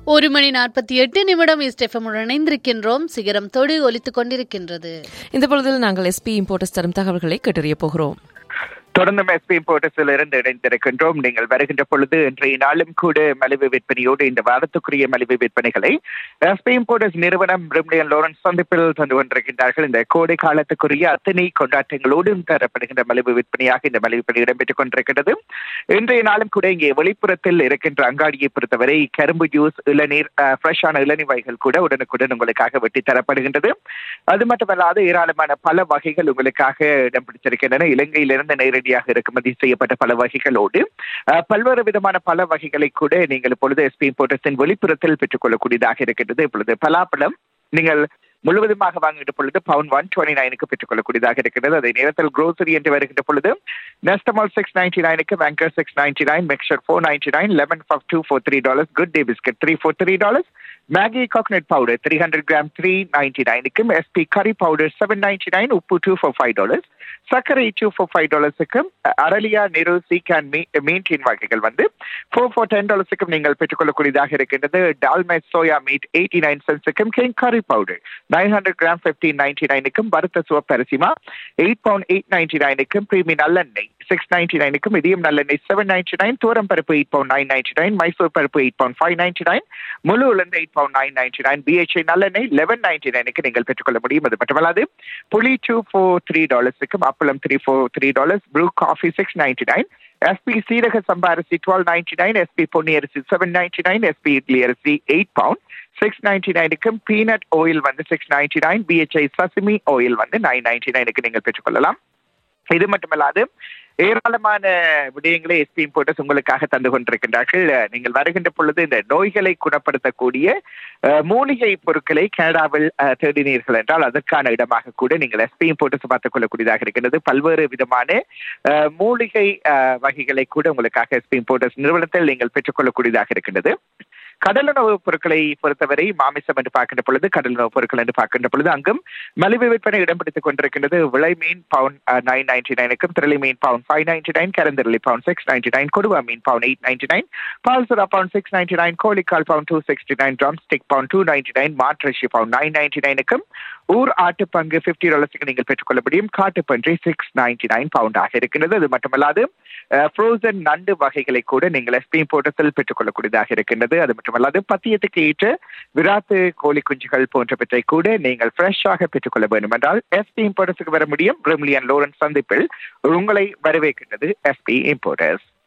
ஒரு மணி நாற்பத்தி எட்டு நிமிடம் இஸ்டெஃபமுடன் இணைந்திருக்கின்றோம் சிகரம் தொடு ஒலித்துக் கொண்டிருக்கின்றது இந்த பொழுதில் நாங்கள் எஸ்பி இம்போர்ட்டர்ஸ் தரும் தகவல்களை கேட்டறிய போகிறோம் தொடர்ந்து எஸ்பி இம்போர்ட்டஸில் இருந்து இணைந்திருக்கின்றோம் நீங்கள் வருகின்ற பொழுது இன்றைய நாளும் கூட மலிவு விற்பனையோடு இந்த வாரத்துக்குரிய மலிவு விற்பனைகளை எஸ்பி இம்போர்ட்டஸ் நிறுவனம் பிரிம்லியன் லோரன்ஸ் சந்திப்பில் தந்து கொண்டிருக்கின்றார்கள் இந்த கோடை காலத்துக்குரிய அத்தனை கொண்டாட்டங்களோடும் தரப்படுகின்ற மலிவு விற்பனையாக இந்த மலிவு விற்பனை இடம்பெற்றுக் கொண்டிருக்கிறது இன்றைய நாளும் கூட இங்கே வெளிப்புறத்தில் இருக்கின்ற அங்காடியை பொறுத்தவரை கரும்பு ஜூஸ் இளநீர் ஃப்ரெஷ்ஷான இளநீர் வகைகள் கூட உடனுக்குடன் உங்களுக்காக வெட்டி தரப்படுகின்றது அது மட்டுமல்லாது ஏராளமான பல வகைகள் உங்களுக்காக இடம் பிடிச்சிருக்கின்றன இலங்கையிலிருந்து நேரடியாக இறக்குமதி செய்யப்பட்ட பல வகைகளோடு அஹ், பல்வேறு விதமான பல வகைகளை கூட நீங்கள் இப்பொழுது எஸ்பி இம்போர்ட்டஸின் வெளிப்புறத்தில் பெற்றுக்கொள்ளக்கூடியதாக இருக்கின்றது இப்பொழுது பலாப்பழம் நீங்கள் முழுவதுமாக வாங்குகின்ற பொழுது பவுன் ஒன் டுவெண்ட்டி நைனுக்கு பெற்றுக்கொள்ளக்கூடியதாக இருக்கிறது அதே நேரத்தில் grocery என்று வருகின்ற பொழுது நெஸ்டமால் சிக்ஸ் நைன்டி நைனுக்கு பேங்கர் six ninety nine mixture four ninety nine lemon puff two four three dollars good day biscuit three four three dollars Maggi coconut powder three hundred gram three ninety நைனுக்கும் SP curry powder seven ninety nine உப்பு two four five dollars சர்க்கரை two four five டாலர்ஸுக்கும் அரளியா நெரு சீக் அண்ட் மீ மீன் டீன் வகைகள் வந்து ஃபோர் ஃபோர் டென் டாலர்ஸுக்கும் நீங்கள் பெற்றுக்கொள்ளக்கூடியதாக இருக்கின்றது டால்மெட் சோயா மீட் எயிட்டி நைன் சென்ஸுக்கும் king curry powder nine hundred gram fifteen ninety நைனுக்கும் வறுத்த சிவப்பு அரிசிமா எயிட் பவுண்ட் எயிட் நைன்டி நைனுக்கும் பிரீமி நல்லெண்ணெய் சிக்ஸ் நைன்டி நைனுக்கும் இதயம் நல்லெண்ணெய் செவன் நைன்டி நைன் தூரம் பருப்பு eight pound nine ninety nine Mysore பருப்பு eight pound five ninety nine முழு உலர்ந்த eight pound nine ninety nine BHI நல்லெண்ணெய் லெவன் நைன்டி நைனுக்கு நீங்கள் பெற்றுக்கொள்ள முடியும் அது மட்டுமல்லாது புளி டூ ஃபோர் த்ரீ டாலர்ஸுக்கும் அப்பளம் three four three dollars Bru coffee six ninety nine SP சீரக சம்பா அரிசி டுவெல் நைன்டி நைன் எஸ்பி பொன்னி அரிசி seven ninety nine SP idli அரிசி எயிட் பவுண்ட் சிக்ஸ் நைன்டி நைனுக்கும் பீனட் ஆயில் வந்து six ninety nine BHI sesame oil வந்து நைன் நைன்டி நைனுக்கு நீங்கள் பெற்றுக்கொள்ளலாம் இது மட்டுமல்லாது ஏராளமான விடயங்களை எஸ்பி இம்போர்ட்டர்ஸ் உங்களுக்காக தந்து கொண்டிருக்கின்றார்கள் அஹ், நீங்கள் வருகின்ற பொழுது இந்த நோய்களை குணப்படுத்தக்கூடிய அஹ், மூலிகை பொருட்களை கனடாவில் அஹ், தேடினீர்கள் என்றால் அதற்கான இடமாக கூட நீங்கள் எஸ்பி இம்போர்ட்டர்ஸ் பார்த்துக் கொள்ளக்கூடியதாக இருக்கின்றது பல்வேறு விதமான அஹ், மூலிகை அஹ், வகைகளை கூட உங்களுக்காக எஸ்பி இம்போர்ட்டர்ஸ் நிறுவனத்தில் நீங்கள் பெற்றுக்கொள்ளக்கூடியதாக இருக்கின்றது கடலுணவு பொருட்களை பொறுத்தவரை மாமிசம் என்று பார்க்கின்ற பொழுது கடலுணவு பொருட்கள் என்று பார்க்கின்ற பொழுது அங்கும் மலிவு விற்பனை இடம் பிடித்துக் கொண்டிருக்கின்றது விளை மீன் பவுன் நைன் நைன்டி நைனுக்கும் திரளி மீன் பவுன் ஃபைவ் நைன்டி நைன் கரந்திரளி பவுன் சிக்ஸ் நைன்டி நைன் கொடுவா மீன் பவுன் எயிட் நைன்டி நைன் பால்சுரா பவுன் சிக்ஸ் நைன்டி நைன் கோழிக்கால் pound two sixty nine drumstick pound two ninety nine மாட்ரஷி பவுன் நைன் நைன்டி நைனுக்கும் ஊர் ஆட்டு பங்கு பிப்டி டாலர்ஸுக்கு நீங்கள் பெற்றுக்கொள்ள முடியும் காட்டு பன்றி சிக்ஸ் நைன்டி நைன் பவுண்டாக இருக்கின்றது அது மட்டுமல்லாது ஃப்ரோசன் நண்டு வகைகளை கூட நீங்கள் எஸ்பி போட்டத்தில் பெற்றுக்கொள்ளக்கூடியதாக இருக்கின்றது அது மட்டுமல்லாது பத்தியத்துக்கு ஏற்ற விராத்து கோழி குஞ்சுகள் போன்றவற்றை கூட நீங்கள் ஃப்ரெஷ்ஷாக பெற்றுக்கொள்ள வேண்டும் என்றால் எஸ்பி இம்போர்ட்டர்ஸுக்கு வர முடியும் பிரிமிலியன் லோரன்ஸ் சந்திப்பில் உங்களை வரவேற்கின்றது எஸ்பி இம்போர்ட்டர்ஸ்